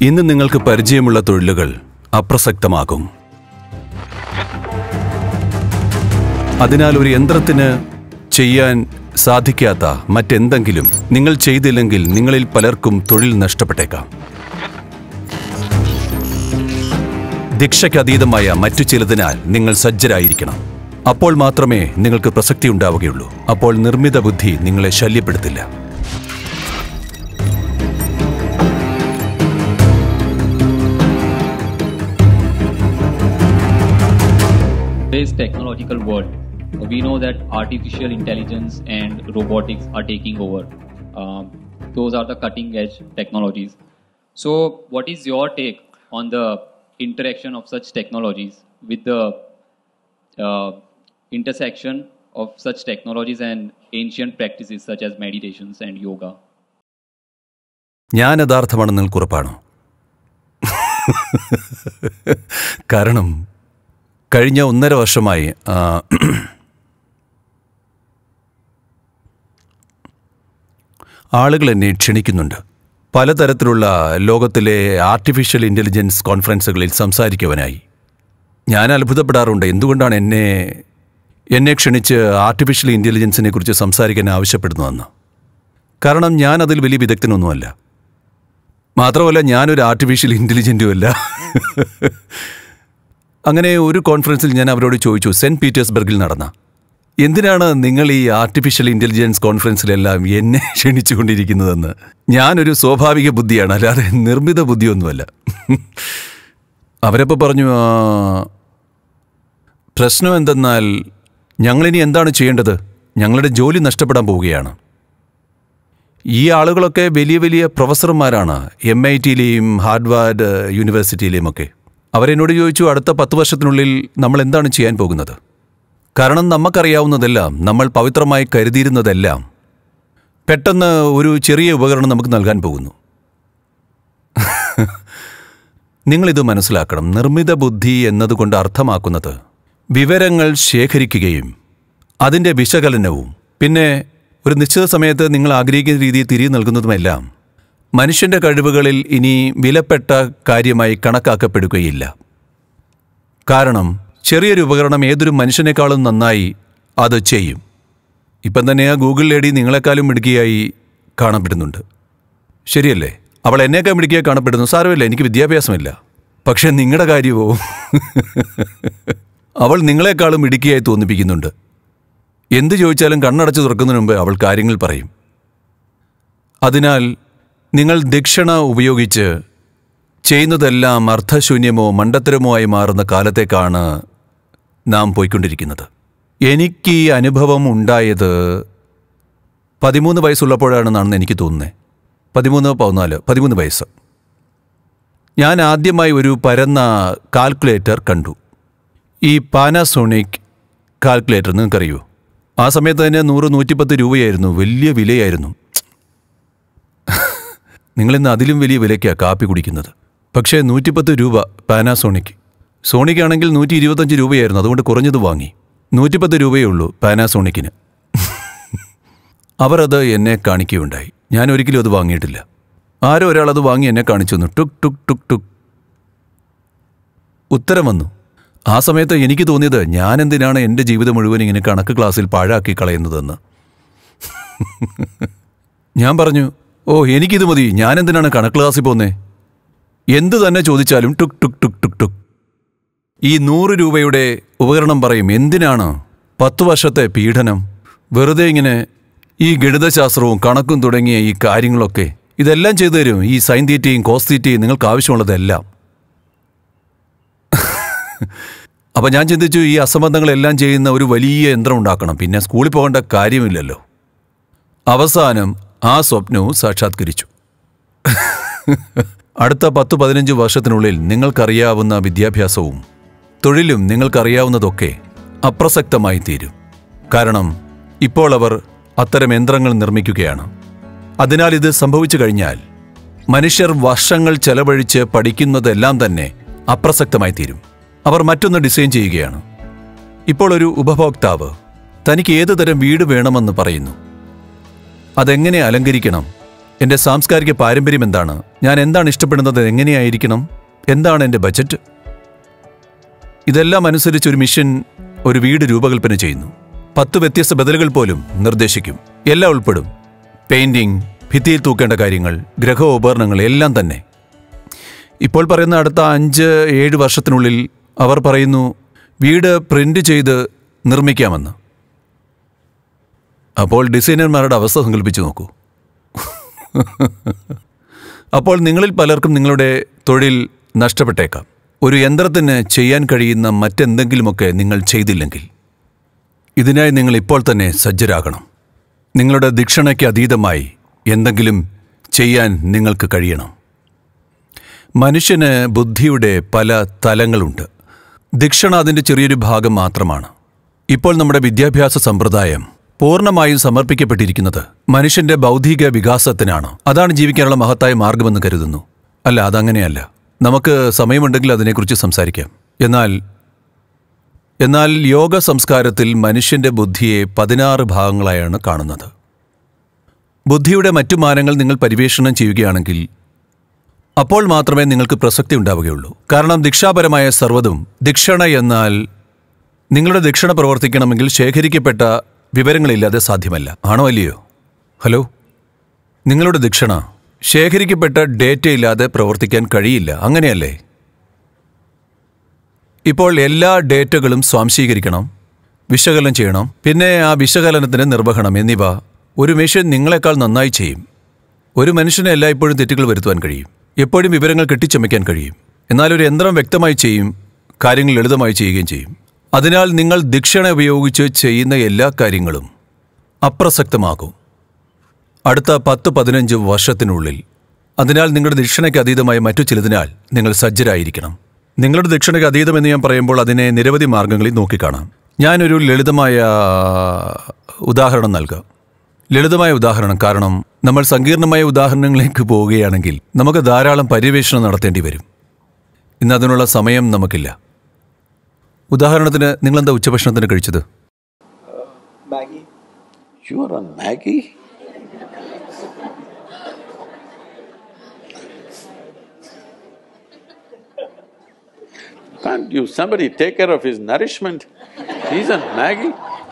ഇന്ന് നിങ്ങൾക്ക് പരിചയമുള്ള തൊഴിലുകൾ അപ്രസക്തമാകും അതിനാൽ ഒരു യന്ത്രത്തിന് ചെയ്യാൻ സാധിക്കാത്ത മറ്റെന്തെങ്കിലും നിങ്ങൾ ചെയ്തില്ലെങ്കിൽ നിങ്ങളിൽ പലർക്കും തൊഴിൽ നഷ്ടപ്പെട്ടേക്കാം ദീക്ഷയ്ക്കതീതമായ മറ്റു ചിലതിനാൽ നിങ്ങൾ സജ്ജരായിരിക്കണം അപ്പോൾ മാത്രമേ നിങ്ങൾക്ക് പ്രസക്തി ഉണ്ടാവുകയുള്ളൂ അപ്പോൾ നിർമ്മിത ബുദ്ധി നിങ്ങളെ ശല്യപ്പെടുത്തില്ല today's technological world, we know that artificial intelligence and robotics are taking over. Um, those are the cutting edge technologies. So, what is your take on the interaction of such technologies with the uh, intersection of such technologies and ancient practices such as meditations and yoga? ഞാൻ യഥാർത്ഥമാണെന്ന് നിങ്ങൾക്ക് ഉറപ്പാണോ കാരണം കഴിഞ്ഞ ഒന്നര വർഷമായി ആ, ആളുകൾ എന്നെ ക്ഷണിക്കുന്നുണ്ട് പലതരത്തിലുള്ള ലോകത്തിലെ ആർട്ടിഫിഷ്യൽ ഇൻ്റലിജൻസ് കോൺഫറൻസുകളിൽ സംസാരിക്കുവാനായി ഞാൻ അത്ഭുതപ്പെടാറുണ്ട് എന്തുകൊണ്ടാണ് എന്നെ എന്നെ ക്ഷണിച്ച് ആർട്ടിഫിഷ്യൽ ഇൻ്റലിജൻസിനെ കുറിച്ച് സംസാരിക്കാൻ ആവശ്യപ്പെടുന്നതെന്ന് കാരണം ഞാൻ അതിൽ വലിയ വിദഗ്ധനൊന്നുമല്ല മാത്രമല്ല ഞാനൊരു ആർട്ടിഫിഷ്യൽ ഇൻ്റലിജൻറ്റും അല്ല അങ്ങനെ ഒരു കോൺഫറൻസിൽ ഞാൻ അവരോട് ചോദിച്ചു സെൻറ്റ് പീറ്റേഴ്സ്ബർഗിൽ നടന്ന എന്തിനാണ് നിങ്ങൾ ഈ ആർട്ടിഫിഷ്യൽ ഇൻ്റലിജൻസ് കോൺഫറൻസിലെല്ലാം എന്നെ ക്ഷണിച്ചുകൊണ്ടിരിക്കുന്നതെന്ന് ഞാനൊരു സ്വാഭാവിക ബുദ്ധിയാണ് അല്ലാതെ നിർമ്മിത ബുദ്ധിയൊന്നുമല്ല അവരപ്പോൾ പറഞ്ഞു "ആ, പ്രശ്നം എന്തെന്നാൽ ഞങ്ങളിനി എന്താണ് ചെയ്യേണ്ടത് ഞങ്ങളുടെ ജോലി നഷ്ടപ്പെടാൻ പോവുകയാണ് ഈ ആളുകളൊക്കെ വലിയ വലിയ പ്രൊഫസർമാരാണ് എം ഐ ടിയിലെയും ഹാർഡ്വാർഡ് യൂണിവേഴ്സിറ്റിയിലെയും ഒക്കെ അവരെന്നോട് ചോദിച്ചു അടുത്ത പത്ത് വർഷത്തിനുള്ളിൽ നമ്മൾ എന്താണ് ചെയ്യാൻ പോകുന്നത് കാരണം നമുക്കറിയാവുന്നതെല്ലാം നമ്മൾ പവിത്രമായി കരുതിയിരുന്നതെല്ലാം പെട്ടെന്ന് ഒരു ചെറിയ ഉപകരണം നമുക്ക് നൽകാൻ പോകുന്നു നിങ്ങളിത് മനസ്സിലാക്കണം നിർമ്മിത ബുദ്ധി എന്നതുകൊണ്ട് അർത്ഥമാക്കുന്നത് വിവരങ്ങൾ ശേഖരിക്കുകയും അതിൻ്റെ വിശകലനവും പിന്നെ ഒരു നിശ്ചിത സമയത്ത് നിങ്ങൾ ആഗ്രഹിക്കുന്ന രീതിയിൽ തിരികെ നൽകുന്നതുമെല്ലാം മനുഷ്യന്റെ കഴിവുകളിൽ ഇനി വിലപ്പെട്ട കാര്യമായി കണക്കാക്കപ്പെടുകയില്ല കാരണം ചെറിയൊരു ഉപകരണം ഏതൊരു മനുഷ്യനേക്കാളും നന്നായി അത് ചെയ്യും ഇപ്പം തന്നെ ആ ഗൂഗിൾ ലേഡി നിങ്ങളെക്കാളും മിടുക്കിയായി കാണപ്പെടുന്നുണ്ട് ശരിയല്ലേ അവൾ എന്നേക്കാൾ മിടുക്കിയായി കാണപ്പെടുന്നു സാരമില്ല എനിക്ക് വിദ്യാഭ്യാസമില്ല പക്ഷെ നിങ്ങളുടെ കാര്യമോ അവൾ നിങ്ങളെക്കാളും മിടുക്കിയായി തോന്നിപ്പിക്കുന്നുണ്ട് എന്ത് ചോദിച്ചാലും കണ്ണടച്ച് തുറക്കുന്നതിന് മുമ്പ് അവൾ കാര്യങ്ങൾ പറയും അതിനാൽ നിങ്ങൾ ദക്ഷിണ ഉപയോഗിച്ച് ചെയ്യുന്നതെല്ലാം അർത്ഥശൂന്യമോ മണ്ടത്തരമോ ആയി മാറുന്ന കാലത്തേക്കാണ് നാം പോയിക്കൊണ്ടിരിക്കുന്നത് എനിക്ക് ഈ അനുഭവം ഉണ്ടായത് പതിമൂന്ന് വയസ്സുള്ളപ്പോഴാണെന്നാണെന്ന് എനിക്ക് തോന്നുന്നത് പതിമൂന്ന് പതിനാല് പതിമൂന്ന് വയസ്സ് ഞാൻ ആദ്യമായി ഒരു പരന്ന കാൽക്കുലേറ്റർ കണ്ടു ഈ പാനാസോണിക് കാൽക്കുലേറ്റർ നിങ്ങൾക്കറിയോ ആ സമയത്ത് തന്നെ നൂറ് നൂറ്റിപ്പത്ത് രൂപയായിരുന്നു വലിയ വിലയായിരുന്നു നിങ്ങളിന്ന് അതിലും വലിയ വിലയ്ക്കാണ് കാപ്പി കുടിക്കുന്നത് പക്ഷേ നൂറ്റിപ്പത്ത് രൂപ പാനാസോണിക് സോണിക് ആണെങ്കിൽ നൂറ്റി ഇരുപത്തഞ്ച് രൂപയായിരുന്നു അതുകൊണ്ട് കുറഞ്ഞത് വാങ്ങി നൂറ്റിപ്പത്ത് രൂപയേ ഉള്ളൂ പാനാസോണിക്കിന് അവർ അത് എന്നെ കാണിക്കുകയുണ്ടായി ഞാൻ ഒരിക്കലും അത് വാങ്ങിയിട്ടില്ല ആരോ ഒരാൾ അത് വാങ്ങി എന്നെ കാണിച്ചു തന്നു ടുക് ടുക് ടുക് ടുക് ഉത്തരം വന്നു ആ സമയത്ത് എനിക്ക് തോന്നിയത് ഞാൻ എന്തിനാണ് എൻ്റെ ജീവിതം മുഴുവൻ ഇങ്ങനെ കണക്ക് ക്ലാസ്സിൽ പാഴാക്കി കളയുന്നതെന്ന് ഞാൻ പറഞ്ഞു ഓ എനിക്കിത് മതി ഞാൻ എന്തിനാണ് കണക്ക് ക്ലാസ്സിൽ പോന്നേ എന്ത് തന്നെ ചോദിച്ചാലും ടുക് ടുക് ടുക് ടുക് ടുക് ഈ നൂറ് രൂപയുടെ ഉപകരണം പറയും എന്തിനാണ് പത്ത് വർഷത്തെ പീഡനം വെറുതെ ഇങ്ങനെ ഈ ഗണിതശാസ്ത്രവും കണക്കും തുടങ്ങിയ ഈ കാര്യങ്ങളൊക്കെ ഇതെല്ലാം ചെയ്തു തരും ഈ സൈൻ തീറ്റയും കോസ് തീറ്റയും നിങ്ങൾക്ക് ആവശ്യമുള്ളതെല്ലാം അപ്പൊ ഞാൻ ചിന്തിച്ചു ഈ അസംബന്ധങ്ങളെല്ലാം ചെയ്യുന്ന ഒരു വലിയ യന്ത്രം ഉണ്ടാക്കണം പിന്നെ സ്കൂളിൽ പോകേണ്ട കാര്യമില്ലല്ലോ അവസാനം ആ സ്വപ്നവും സാക്ഷാത്കരിച്ചു അടുത്ത പത്ത് പതിനഞ്ച് വർഷത്തിനുള്ളിൽ നിങ്ങൾക്കറിയാവുന്ന വിദ്യാഭ്യാസവും തൊഴിലും നിങ്ങൾക്കറിയാവുന്നതൊക്കെ അപ്രസക്തമായി തീരും കാരണം ഇപ്പോൾ അവർ അത്തരം യന്ത്രങ്ങൾ നിർമ്മിക്കുകയാണ് അതിനാൽ ഇത് സംഭവിച്ചു കഴിഞ്ഞാൽ മനുഷ്യർ വർഷങ്ങൾ ചെലവഴിച്ച് പഠിക്കുന്നതെല്ലാം തന്നെ അപ്രസക്തമായി തീരും അവർ മറ്റൊന്ന് ഡിസൈൻ ചെയ്യുകയാണ് ഇപ്പോൾ ഒരു ഉപഭോക്താവ് തനിക്ക് ഏതു തരം വീട് വേണമെന്ന് പറയുന്നു അതെങ്ങനെ അലങ്കരിക്കണം എൻ്റെ സാംസ്കാരിക പാരമ്പര്യം എന്താണ് ഞാൻ എന്താണ് ഇഷ്ടപ്പെടുന്നത് എങ്ങനെയായിരിക്കണം എന്താണ് എൻ്റെ ബജറ്റ് ഇതെല്ലാം അനുസരിച്ച് ഒരു മിഷൻ ഒരു വീട് രൂപകൽപ്പന ചെയ്യുന്നു പത്ത് വ്യത്യസ്ത ബദലുകൾ പോലും നിർദ്ദേശിക്കും എല്ലാം ഉൾപ്പെടും പെയിന്റിംഗ് ഭിത്തിയിൽ തൂക്കേണ്ട കാര്യങ്ങൾ ഗ്രഹോപകരണങ്ങൾ എല്ലാം തന്നെ ഇപ്പോൾ പറയുന്ന അടുത്ത അഞ്ച് ഏഴ് വർഷത്തിനുള്ളിൽ അവർ പറയുന്നു വീട് പ്രിന്റ് ചെയ്ത് നിർമ്മിക്കാമെന്ന് അപ്പോൾ ഡിസൈനർമാരുടെ അവസ്ഥ സങ്കല്പിച്ചു നോക്കൂ അപ്പോൾ നിങ്ങളിൽ പലർക്കും നിങ്ങളുടെ തൊഴിൽ നഷ്ടപ്പെട്ടേക്കാം ഒരു യന്ത്രത്തിന് ചെയ്യാൻ കഴിയുന്ന മറ്റെന്തെങ്കിലുമൊക്കെ നിങ്ങൾ ചെയ്തില്ലെങ്കിൽ ഇതിനായി നിങ്ങൾ ഇപ്പോൾ തന്നെ സജ്ജരാകണം നിങ്ങളുടെ ദീക്ഷണയ്ക്ക് അതീതമായി എന്തെങ്കിലും ചെയ്യാൻ നിങ്ങൾക്ക് കഴിയണം മനുഷ്യന് ബുദ്ധിയുടെ പല തലങ്ങളുണ്ട് ദീക്ഷണ അതിൻ്റെ ചെറിയൊരു ഭാഗം മാത്രമാണ് ഇപ്പോൾ നമ്മുടെ വിദ്യാഭ്യാസ സമ്പ്രദായം പൂർണ്ണമായും സമർപ്പിക്കപ്പെട്ടിരിക്കുന്നത് മനുഷ്യന്റെ ബൗദ്ധിക വികാസത്തിനാണ് അതാണ് ജീവിക്കാനുള്ള മഹത്തായ മാർഗമെന്ന് കരുതുന്നു അല്ല അതങ്ങനെയല്ല നമുക്ക് സമയമുണ്ടെങ്കിൽ അതിനെക്കുറിച്ച് സംസാരിക്കാം എന്നാൽ എന്നാൽ യോഗ സംസ്കാരത്തിൽ മനുഷ്യന്റെ ബുദ്ധിയെ പതിനാറ് ഭാഗങ്ങളായാണ് കാണുന്നത് ബുദ്ധിയുടെ മറ്റു മാനങ്ങൾ നിങ്ങൾ പരിവേഷണം ചെയ്യുകയാണെങ്കിൽ അപ്പോൾ മാത്രമേ നിങ്ങൾക്ക് പ്രസക്തി ഉണ്ടാവുകയുള്ളൂ കാരണം ദീക്ഷാപരമായ സർവ്വതും ദീക്ഷണ എന്നാൽ നിങ്ങളുടെ ദക്ഷിണ പ്രവർത്തിക്കണമെങ്കിൽ ശേഖരിക്കപ്പെട്ട വിവരങ്ങളില്ലാതെ സാധ്യമല്ല ആണോ അല്ലയോ ഹലോ നിങ്ങളുടെ ദക്ഷിണ ശേഖരിക്കപ്പെട്ട ഡേറ്റ ഇല്ലാതെ പ്രവർത്തിക്കാൻ കഴിയില്ല അങ്ങനെയല്ലേ ഇപ്പോൾ എല്ലാ ഡേറ്റകളും സ്വാംശീകരിക്കണം വിശകലനം ചെയ്യണം പിന്നെ ആ വിശകലനത്തിന് നിർവഹണം എന്നിവ ഒരു മെഷീൻ നിങ്ങളെക്കാൾ നന്നായി ചെയ്യും ഒരു മനുഷ്യന് എല്ലായ്പ്പോഴും തെറ്റുകൾ വരുത്തുവാൻ കഴിയും എപ്പോഴും വിവരങ്ങൾ കെട്ടിച്ചമയ്ക്കാൻ കഴിയും എന്നാൽ ഒരു യന്ത്രം വ്യക്തമായി ചെയ്യും കാര്യങ്ങൾ ലളിതമായി ചെയ്യുകയും ചെയ്യും അതിനാൽ നിങ്ങൾ ദക്ഷിണ ഉപയോഗിച്ച് ചെയ്യുന്ന എല്ലാ കാര്യങ്ങളും അപ്രസക്തമാകും അടുത്ത പത്ത് പതിനഞ്ച് വർഷത്തിനുള്ളിൽ അതിനാൽ നിങ്ങളുടെ ദക്ഷിണയ്ക്ക് അതീതമായ മറ്റു ചിലതിനാൽ നിങ്ങൾ സജ്ജരായിരിക്കണം നിങ്ങളുടെ ദക്ഷിണയ്ക്ക് അതീതം എന്ന് ഞാൻ പറയുമ്പോൾ അതിനെ നിരവധി മാർഗങ്ങളിൽ നോക്കിക്കാണാം ഞാനൊരു ലളിതമായ ഉദാഹരണം നൽകാം ലളിതമായ ഉദാഹരണം കാരണം നമ്മൾ സങ്കീർണമായ ഉദാഹരണങ്ങളിലേക്ക് പോവുകയാണെങ്കിൽ നമുക്ക് ധാരാളം പര്യവേഷണം നടത്തേണ്ടി വരും ഇന്ന് അതിനുള്ള സമയം നമുക്കില്ല ഉദാഹരണത്തിന് നിങ്ങളെന്താ ഉച്ചഭക്ഷണത്തിന് കഴിച്ചത് Maggie. You are on Maggie? Can't you somebody take care of his nourishment? He's on Maggie?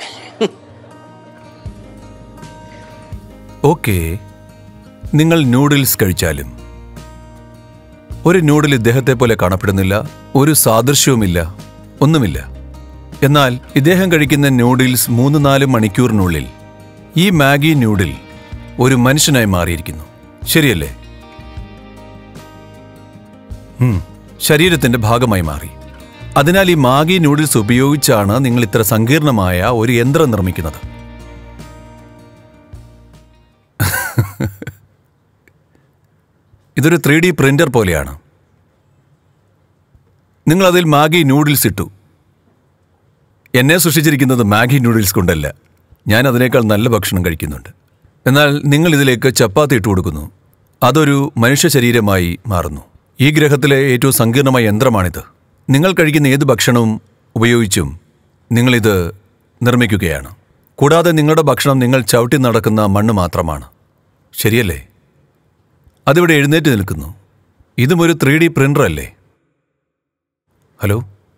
Okay നിങ്ങൾ നൂഡിൽസ് കഴിച്ചാലും ഒരു നൂഡിൽ ഇദ്ദേഹത്തെ പോലെ കാണപ്പെടുന്നില്ല ഒരു സാദൃശ്യവുമില്ല ഒന്നുമില്ല എന്നാൽ ഇദ്ദേഹം കഴിക്കുന്ന നൂഡിൽസ് മൂന്ന് നാല് മണിക്കൂറിനുള്ളിൽ ഈ മാഗി നൂഡിൽ ഒരു മനുഷ്യനായി മാറിയിരിക്കുന്നു ശരിയല്ലേ ഉം, ശരീരത്തിന്റെ ഭാഗമായി മാറി അതിനാൽ ഈ മാഗി നൂഡിൽസ് ഉപയോഗിച്ചാണ് നിങ്ങൾ ഇത്ര സങ്കീർണമായ ഒരു യന്ത്രം നിർമ്മിക്കുന്നത് ഇതൊരു ത്രീ ഡി പ്രിന്റർ പോലെയാണ് നിങ്ങൾ അതിൽ മാഗി നൂഡിൽസ് ഇട്ടു എന്നെ സൃഷ്ടിച്ചിരിക്കുന്നത് മാഗി നൂഡിൽസ് കൊണ്ടല്ല ഞാൻ അതിനേക്കാൾ നല്ല ഭക്ഷണം കഴിക്കുന്നുണ്ട് എന്നാൽ നിങ്ങൾ ഇതിലേക്ക് ചപ്പാത്തി ഇട്ട് കൊടുക്കുന്നു അതൊരു മനുഷ്യ ശരീരമായി മാറുന്നു ഈ ഗ്രഹത്തിലെ ഏറ്റവും സങ്കീർണമായ യന്ത്രമാണിത് നിങ്ങൾ കഴിക്കുന്ന ഏത് ഭക്ഷണവും ഉപയോഗിച്ചും നിങ്ങളിത് നിർമ്മിക്കുകയാണ് കൂടാതെ നിങ്ങളുടെ ഭക്ഷണം നിങ്ങൾ ചവിട്ടി നടക്കുന്ന മണ്ണ് മാത്രമാണ് ശരിയല്ലേ അതിവിടെ എഴുന്നേറ്റ് നിൽക്കുന്നു ഇതും ഒരു ത്രീ ഡി പ്രിന്റർ അല്ലേ ഹലോ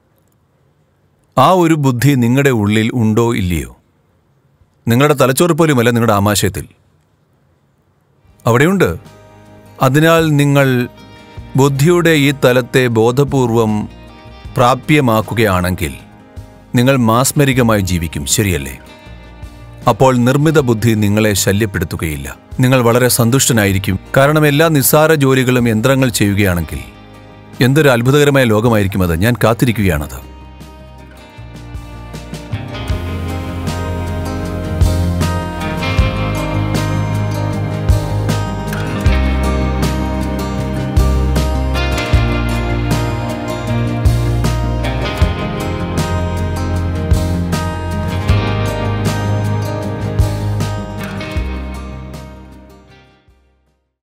ആ ഒരു ബുദ്ധി നിങ്ങളുടെ ഉള്ളിൽ ഉണ്ടോ ഇല്ലയോ നിങ്ങളുടെ തലച്ചോറ് പോലുമല്ല നിങ്ങളുടെ ആമാശയത്തിൽ അവിടെയുണ്ട് അതിനാൽ നിങ്ങൾ ബുദ്ധിയുടെ ഈ തലത്തെ ബോധപൂർവം പ്രാപ്യമാക്കുകയാണെങ്കിൽ നിങ്ങൾ മാസ്മരികമായി ജീവിക്കും ശരിയല്ലേ അപ്പോൾ നിർമ്മിത ബുദ്ധി നിങ്ങളെ ശല്യപ്പെടുത്തുകയില്ല നിങ്ങൾ വളരെ സന്തുഷ്ടനായിരിക്കും കാരണം എല്ലാ നിസ്സാര ജോലികളും യന്ത്രങ്ങൾ ചെയ്യുകയാണെങ്കിൽ എന്തൊരു അത്ഭുതകരമായ ലോകമായിരിക്കും അത് ഞാൻ കാത്തിരിക്കുകയാണത്